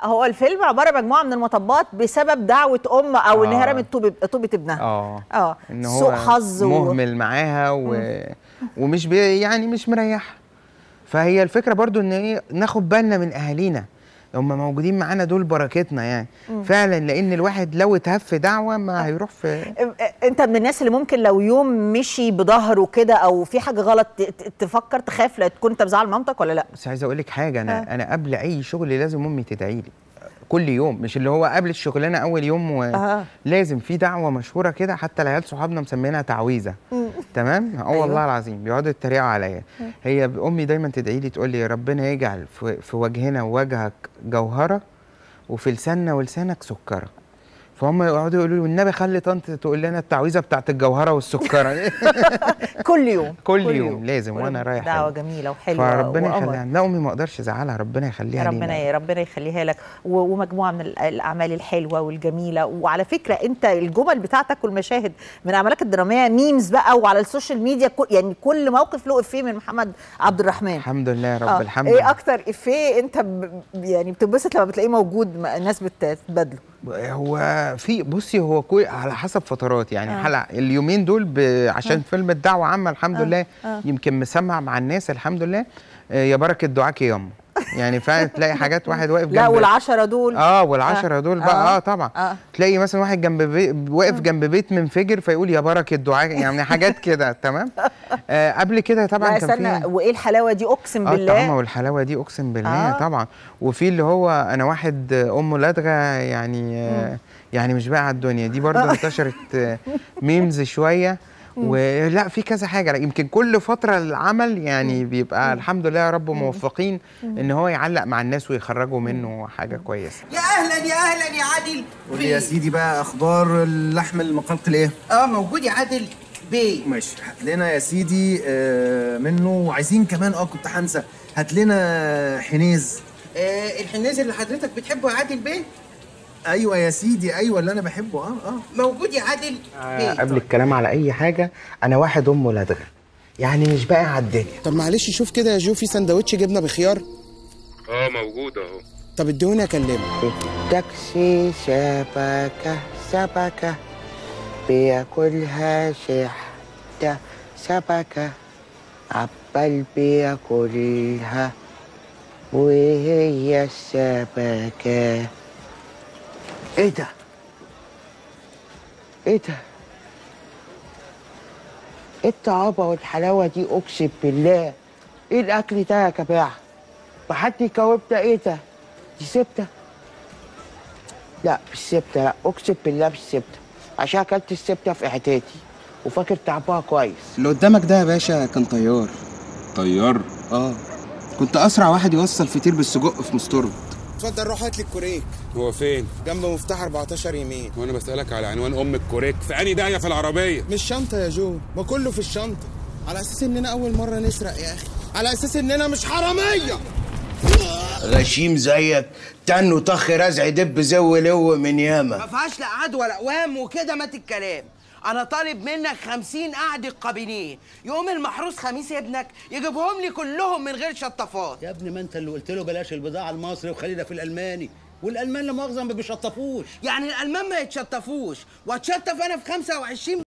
هو الفيلم عباره عن مجموعه من المطبات بسبب دعوه ام او ان هي آه. رمت طوبه طوبه ابنها اه اه ان هو سوء حظ و... مهمل معاها و... ومش بي يعني مش مريحها فهي الفكره برضو ان ايه ناخد بالنا من اهالينا هم موجودين معانا دول بركتنا يعني فعلا لان الواحد لو اتهف في دعوه ما هيروح في انت من الناس اللي ممكن لو يوم مشي بظهره كده او في حاجه غلط ت- ت- تفكر تخاف لا تكون انت مزعل مامتك ولا لا بس عايز اقول لك حاجه انا آه. انا قبل اي شغل لازم امي تدعي لي كل يوم مش اللي هو قبل الشغلانه اول يوم آه. ولازم في دعوه مشهوره كده حتى العيال صحابنا مسمينها تعويذه تمام اه أيوة. والله العظيم بيقعدوا يتريقوا عليا هي امي دايما تدعي لي تقول لي ربنا يجعل في, في وجهنا ووجهك جوهره وفي لساننا ولسانك سكره فهم يقعدوا يقولوا لي والنبي خلي طنط تقول لنا التعويذه بتاعت الجوهره والسكره كل يوم كل يوم لازم وأنا رايح دعوه أجي. جميله وحلوه فربنا وقمر. يخليها لا امي ما اقدرش ازعلها ربنا يخليها ربنا لينا ربنا يخليها لك و- ومجموعه من ال- الاعمال الحلوه والجميله وعلى فكره انت الجمل بتاعتك والمشاهد من اعمالك الدراميه ميمز بقى وعلى السوشيال ميديا كل يعني كل موقف له افيه من محمد عبد الرحمن الحمد لله يا رب آه. الحمد ايه لله اكتر افيه انت ب... يعني بتنبسط لما بتلاقيه موجود م- الناس بتتبادله هو في بصي هو كل على حسب فترات يعني آه. آه. حلقه اليومين دول ب... عشان آه. فيلم الدعوه عامه الحمد آه. آه. لله آه. آه. يمكن مسمع مع الناس الحمد لله آه يا بركه دعاك يا يما يعني فعلا تلاقي حاجات واحد واقف جنب لا والعشرة دول اه والعشرة آه. دول بقى آه. اه, طبعا آه. آه. تلاقي مثلا واحد جنب بي... واقف جنب بيت منفجر فيقول يا بركه دعاء يعني حاجات كده تمام آه قبل كده طبعا لا كان استنى في وايه الحلاوه دي اقسم اه بالله الطعامه والحلاوه دي اقسم بالله آه. آه. طبعا وفي اللي هو انا واحد امه لدغه يعني آه يعني مش بقى على الدنيا دي برضو انتشرت آه، ميمز شويه ولا في كذا حاجه لا، يمكن كل فتره العمل يعني بيبقى الحمد لله يا رب موفقين ان هو يعلق مع الناس ويخرجوا منه حاجه كويسه يا اهلا يا اهلا يا عادل قول لي يا سيدي بقى اخبار اللحم المقلقل ايه؟ اه موجود يا عادل بيه ماشي هات لنا يا سيدي آه منه وعايزين كمان اه كنت هنسى هات لنا حنيز آه الحناز اللي حضرتك بتحبه يا عادل بيه ايوه يا سيدي ايوه اللي انا بحبه اه اه موجود يا عادل بيه قبل الكلام على اي حاجه انا واحد امه لدغه يعني مش باقي على الدنيا طب معلش شوف كده يا جو في سندوتش جبنه بخيار اه موجود اهو طب ادوني اكلمه تاكسي شبكة شبكة بياكلها شحتة شبكة عبال بياكلها وهي الشبكة ايه ده؟ ايه ده؟ ايه الطعابة والحلاوة دي اقسم بالله ايه الاكل ده يا جماعة؟ وحد يجاوبنا ايه ده؟ دي سبتة؟ لا مش سبتة لا اقسم بالله مش سبتة عشان اكلت السبتة في اعدادي وفاكر طعمها كويس اللي قدامك ده يا باشا كان طيار طيار اه كنت اسرع واحد يوصل فطير بالسجق في مستورد اتفضل روح هات لي الكوريك هو فين جنب مفتاح 14 يمين وانا بسالك على عنوان ام الكوريك في انهي داهيه في العربيه مش شنطه يا جو ما كله في الشنطه على اساس اننا اول مره نسرق يا اخي على اساس اننا مش حراميه غشيم زيك تن وطخ رزع دب زو لو من ياما ما فيهاش لا عاد ولا قوام وكده مات الكلام انا طالب منك خمسين قعدة قابلين يقوم المحروس خميس ابنك يجيبهم لي كلهم من غير شطافات يا ابني ما انت اللي قلت له بلاش البضاعه المصري وخلينا في الالماني والالمان لا مؤاخذه ما بيشطفوش يعني الالمان ما يتشطفوش واتشطف انا في 25